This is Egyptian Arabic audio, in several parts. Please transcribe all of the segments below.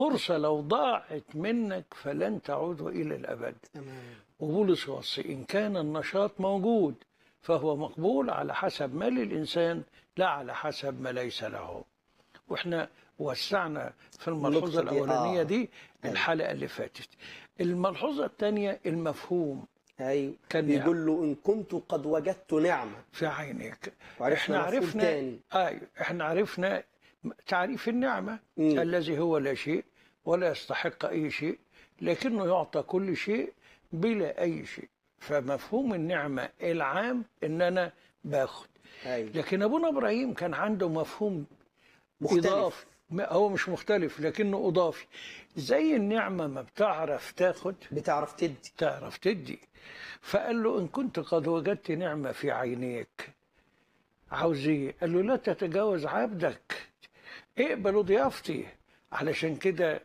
فرصة لو ضاعت منك فلن تعود إلى الأبد تمام وبولس يوصي إن كان النشاط موجود فهو مقبول على حسب ما للإنسان لا على حسب ما ليس له وإحنا وسعنا في الملحوظة النقطة دي، الأولانية آه. دي أيوة. الحلقة اللي فاتت الملحوظة الثانية المفهوم ايوه كان بيقول له ان كنت قد وجدت نعمه في عينيك وعرفنا احنا مفهوم عرفنا تاني. ايوه احنا عرفنا تعريف النعمة مم. الذي هو لا شيء ولا يستحق أي شيء لكنه يعطى كل شيء بلا أي شيء فمفهوم النعمة العام إن أنا باخد ايوه لكن أبونا إبراهيم كان عنده مفهوم مختلف إضافي ما- هو مش مختلف لكنه إضافي زي النعمة ما بتعرف تاخد بتعرف تدي تعرف تدي فقال له إن كنت قد وجدت نعمة في عينيك عاوز إيه؟ قال له لا تتجاوز عبدك اقبلوا ضيافتي علشان كده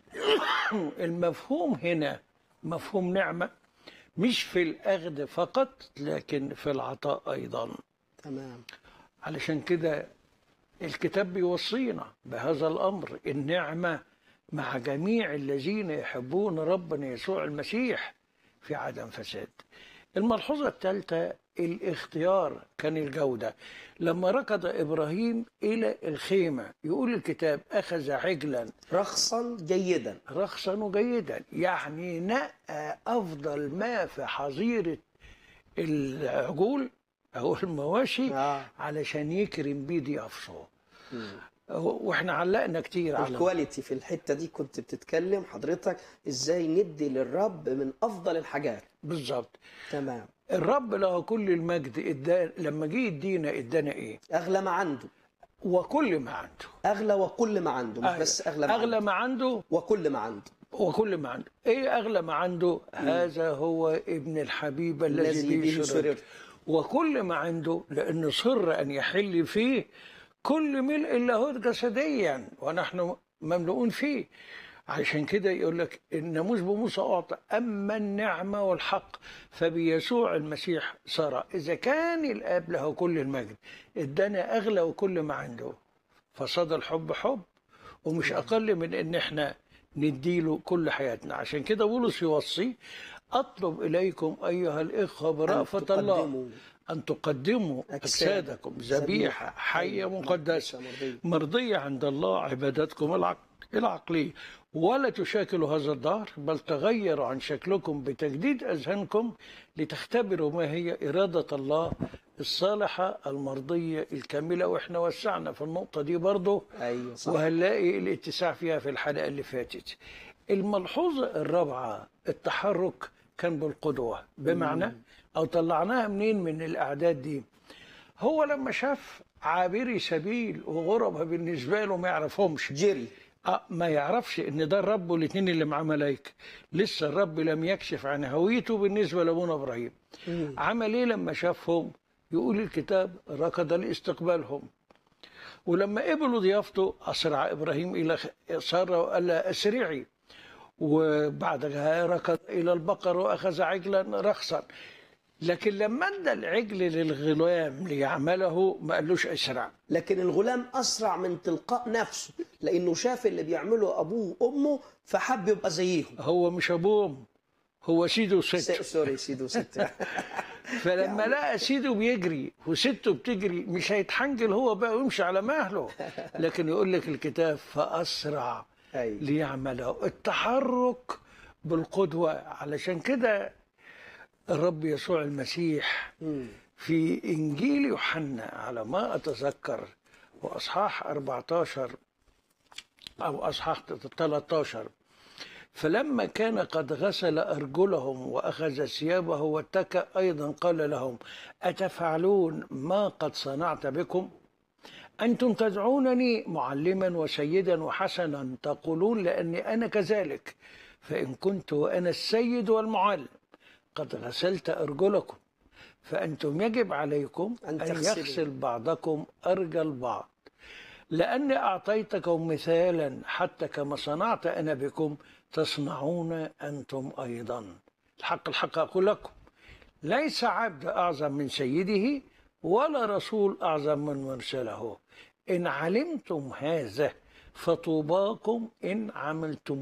المفهوم هنا مفهوم نعمة مش في الأخذ فقط لكن في العطاء أيضا تمام علشان كده الكتاب بيوصينا بهذا الأمر النعمة مع جميع الذين يحبون ربنا يسوع المسيح في عدم فساد الملحوظة الثالثة الاختيار كان الجودة لما ركض إبراهيم إلى الخيمة يقول الكتاب أخذ عجلا رخصا جيدا رخصا جيدا يعني نقى أفضل ما في حظيرة العجول أو المواشي اه علشان يكرم بيه ضيافته مم. واحنا علقنا كتير على الكواليتي في الحته دي كنت بتتكلم حضرتك ازاي ندي للرب من افضل الحاجات بالظبط تمام الرب له كل المجد إدا لما جه يدينا ادانا ايه اغلى ما عنده وكل ما عنده اغلى وكل ما عنده مش بس اغلى ما اغلى عنده ما عنده وكل ما عنده وكل ما عنده ايه اغلى ما عنده هذا هو ابن الحبيب الذي الذي به به سررت سررت وكل ما عنده لأنه صر أن يحل فيه كل ملء اللاهوت جسديا ونحن مملؤون فيه عشان كده يقول لك الناموس بموسى أعطى أما النعمة والحق فبيسوع المسيح صار إذا كان الآب له كل المجد ادانا أغلى وكل ما عنده فصاد الحب حب ومش أقل من إن إحنا نديله كل حياتنا عشان كده بولس يوصي أطلب إليكم أيها الإخوة برأفة الله تقدموا أن تقدموا أجسادكم أجسادكم ذبيحة حية مقدسة مرضية. مرضية عند الله عبادتكم العق- العقلية ولا تشاكلوا هذا الدهر بل تغيروا عن شكلكم بتجديد أذهانكم لتختبروا ما هي إرادة الله الصالحة المرضية الكاملة وإحنا وسعنا في النقطة دي برضه ايوه صح وهنلاقي الاتساع فيها في الحلقة اللي فاتت الملحوظة الرابعة التحرك كان بالقدوة بمعنى أو طلعناها منين من الأعداد دي هو لما شاف عابري سبيل وغربة بالنسبة له ما يعرفهمش جري آه، ما يعرفش ان ده الرب والاثنين اللي معاه ملائكه لسه الرب لم يكشف عن هويته بالنسبه لابونا ابراهيم مم. عمل ايه لما شافهم يقول الكتاب ركض لاستقبالهم ولما قبلوا ضيافته اسرع ابراهيم الى خ- ساره وقال لها اسرعي وبعدها ركض الى البقر واخذ عجلا رخصا لكن لما ادى العجل للغلام ليعمله ما قالوش اسرع لكن الغلام اسرع من تلقاء نفسه لانه شاف اللي بيعمله ابوه وامه فحب يبقى زيهم هو مش ابوهم هو سيده س- وسته سوري سيدو ست فلما لقى سيده بيجري وسته بتجري مش هيتحنجل هو بقى ويمشي على مهله لكن يقول لك الكتاب فأسرع ايوه ليعمله التحرك بالقدوة علشان كده الرب يسوع المسيح مم. في إنجيل يوحنا على ما أتذكر وأصحاح 14 أو أصحاح 13 فلما كان قد غسل أرجلهم وأخذ ثيابه واتكأ أيضا قال لهم أتفعلون ما قد صنعت بكم أنتم تدعونني معلما وسيدا وحسنا تقولون لأني أنا كذلك فإن كنت وأنا السيد والمعلم قد غسلت أرجلكم فأنتم يجب عليكم أن أن تغسلوا. يغسل بعضكم أرجل بعض لأني أعطيتكم مثالا حتى كما صنعت أنا بكم تصنعون أنتم أيضا الحق الحق أقول لكم ليس عبد أعظم من سيده ولا رسول أعظم من مرسله إن علمتم هذا فطوباكم إن عملتم